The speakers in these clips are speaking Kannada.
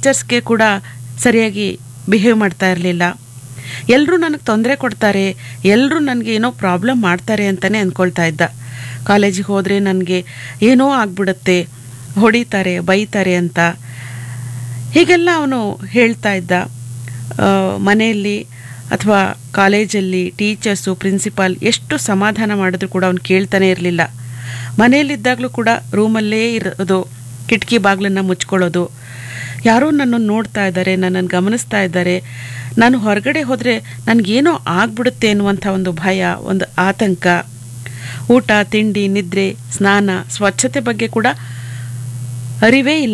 ಟೀಚರ್ಸ್ಗೆ ಕೂಡ ಸರಿಯಾಗಿ ಬಿಹೇವ್ ಮಾಡ್ತಾ ಇರಲಿಲ್ಲ ಎಲ್ಲರೂ ನನಗೆ ತೊಂದರೆ ಕೊಡ್ತಾರೆ ಎಲ್ಲರೂ ನನಗೆ ಏನೋ ಪ್ರಾಬ್ಲಮ್ ಮಾಡ್ತಾರೆ ಅಂತಲೇ ಅಂದ್ಕೊಳ್ತಾ ಇದ್ದ ಕಾಲೇಜಿಗೆ ಹೋದರೆ ನನಗೆ ಏನೋ ಆಗ್ಬಿಡುತ್ತೆ ಹೊಡಿತಾರೆ ಬೈತಾರೆ ಅಂತ ಹೀಗೆಲ್ಲ ಅವನು ಹೇಳ್ತಾ ಇದ್ದ ಆ, ಮನೆಯಲ್ಲಿ ಅಥವಾ ಕಾಲೇಜಲ್ಲಿ ಟೀಚರ್ಸು ಪ್ರಿನ್ಸಿಪಾಲ್ ಎಷ್ಟು ಸಮಾಧಾನ ಮಾಡಿದ್ರು ಕೂಡ ಅವ್ನು ಕೇಳ್ತಾನೆ ಇರಲಿಲ್ಲ ಮನೆಯಲ್ಲಿದ್ದಾಗಲೂ ಕೂಡ ರೂಮಲ್ಲೇ ಇರೋದು ಕಿಟಕಿ ಬಾಗಿಲನ್ನು ಮುಚ್ಕೊಳ್ಳೋದು ಯಾರೋ ನನ್ನನ್ನು ನೋಡ್ತಾ ಇದ್ದಾರೆ ನನ್ನನ್ನು ಗಮನಿಸ್ತಾ ಇದ್ದಾರೆ ನಾನು ಹೊರಗಡೆ ಹೋದರೆ ನನಗೇನೋ ಆಗ್ಬಿಡುತ್ತೆ ಅನ್ನುವಂಥ ಒಂದು ಭಯ ಒಂದು ಆತಂಕ ಊಟ ತಿಂಡಿ ನಿದ್ರೆ ಸ್ನಾನ ಸ್ವಚ್ಛತೆ ಬಗ್ಗೆ ಕೂಡ ಅರಿವೇ ಇಲ್ಲ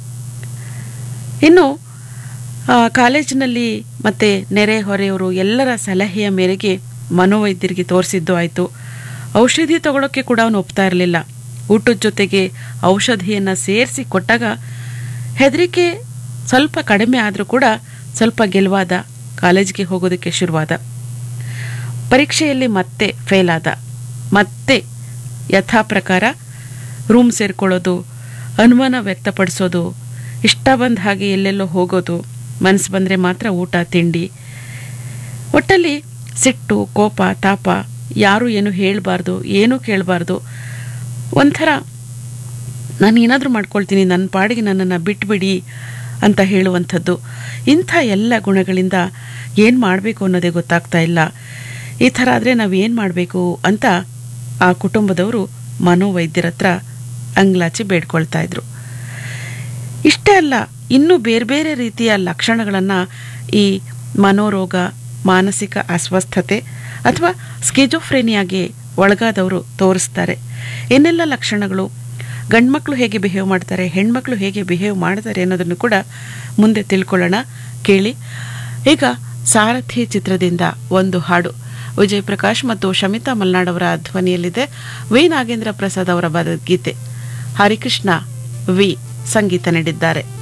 ಇನ್ನು ಆ, ಕಾಲೇಜಿನಲ್ಲಿ ಮತ್ತು ನೆರೆ ಹೊರೆಯವರು ಎಲ್ಲರ ಸಲಹೆಯ ಮೇರೆಗೆ ಮನೋವೈದ್ಯರಿಗೆ ತೋರಿಸಿದ್ದು ಆಯಿತು ಔಷಧಿ ತಗೊಳ್ಳೋಕ್ಕೆ ಕೂಡ ಅವನು ಒಪ್ತಾ ಇರಲಿಲ್ಲ ಊಟದ ಜೊತೆಗೆ ಔಷಧಿಯನ್ನು ಸೇರಿಸಿ ಕೊಟ್ಟಾಗ ಹೆದರಿಕೆ ಸ್ವಲ್ಪ ಕಡಿಮೆ ಆದರೂ ಕೂಡ ಸ್ವಲ್ಪ ಗೆಲುವಾದ ಕಾಲೇಜಿಗೆ ಹೋಗೋದಕ್ಕೆ ಶುರುವಾದ ಪರೀಕ್ಷೆಯಲ್ಲಿ ಮತ್ತೆ ಫೇಲ್ ಆದ ಮತ್ತೆ ಯಥಾ ಪ್ರಕಾರ ರೂಮ್ ಸೇರ್ಕೊಳ್ಳೋದು ಅನುಮಾನ ವ್ಯಕ್ತಪಡಿಸೋದು ಇಷ್ಟ ಬಂದ ಹಾಗೆ ಎಲ್ಲೆಲ್ಲೋ ಹೋಗೋದು ಮನಸ್ಸು ಬಂದರೆ ಮಾತ್ರ ಊಟ ತಿಂಡಿ ಒಟ್ಟಲ್ಲಿ ಸಿಟ್ಟು ಕೋಪ ತಾಪ ಯಾರು ಏನು ಹೇಳಬಾರ್ದು ಏನೂ ಕೇಳಬಾರ್ದು ಒಂಥರ ನಾನು ಏನಾದರೂ ಮಾಡ್ಕೊಳ್ತೀನಿ ನನ್ನ ಪಾಡಿಗೆ ನನ್ನನ್ನು ಬಿಟ್ಬಿಡಿ ಅಂತ ಹೇಳುವಂಥದ್ದು ಇಂಥ ಎಲ್ಲ ಗುಣಗಳಿಂದ ಏನು ಮಾಡಬೇಕು ಅನ್ನೋದೇ ಗೊತ್ತಾಗ್ತಾ ಇಲ್ಲ ಈ ಥರ ಆದರೆ ನಾವು ಏನು ಮಾಡಬೇಕು ಅಂತ ಆ ಕುಟುಂಬದವರು ಮನೋವೈದ್ಯರ ಹತ್ರ ಅಂಗ್ಲಾಚಿ ಬೇಡ್ಕೊಳ್ತಾ ಇದ್ರು ಇಷ್ಟೇ ಅಲ್ಲ ಇನ್ನೂ ಬೇರೆ ಬೇರೆ ರೀತಿಯ ಲಕ್ಷಣಗಳನ್ನು ಈ ಮನೋರೋಗ ಮಾನಸಿಕ ಅಸ್ವಸ್ಥತೆ ಅಥವಾ ಸ್ಕಿಜೋಫ್ರೇನಿಯಾಗೆ ಒಳಗಾದವರು ತೋರಿಸ್ತಾರೆ ಏನೆಲ್ಲ ಲಕ್ಷಣಗಳು ಗಂಡ್ಮಕ್ಳು ಹೇಗೆ ಬಿಹೇವ್ ಮಾಡ್ತಾರೆ ಹೆಣ್ಮಕ್ಳು ಹೇಗೆ ಬಿಹೇವ್ ಮಾಡ್ತಾರೆ ಅನ್ನೋದನ್ನು ಕೂಡ ಮುಂದೆ ತಿಳ್ಕೊಳ್ಳೋಣ ಕೇಳಿ ಈಗ ಸಾರಥಿ ಚಿತ್ರದಿಂದ ಒಂದು ಹಾಡು ವಿಜಯ್ ಪ್ರಕಾಶ್ ಮತ್ತು ಶಮಿತಾ ಮಲ್ನಾಡ್ ಅವರ ಧ್ವನಿಯಲ್ಲಿದೆ ವಿ ನಾಗೇಂದ್ರ ಪ್ರಸಾದ್ ಅವರ ಬರೆದ ಗೀತೆ ಹರಿಕೃಷ್ಣ ವಿ ಸಂಗೀತ ನೀಡಿದ್ದಾರೆ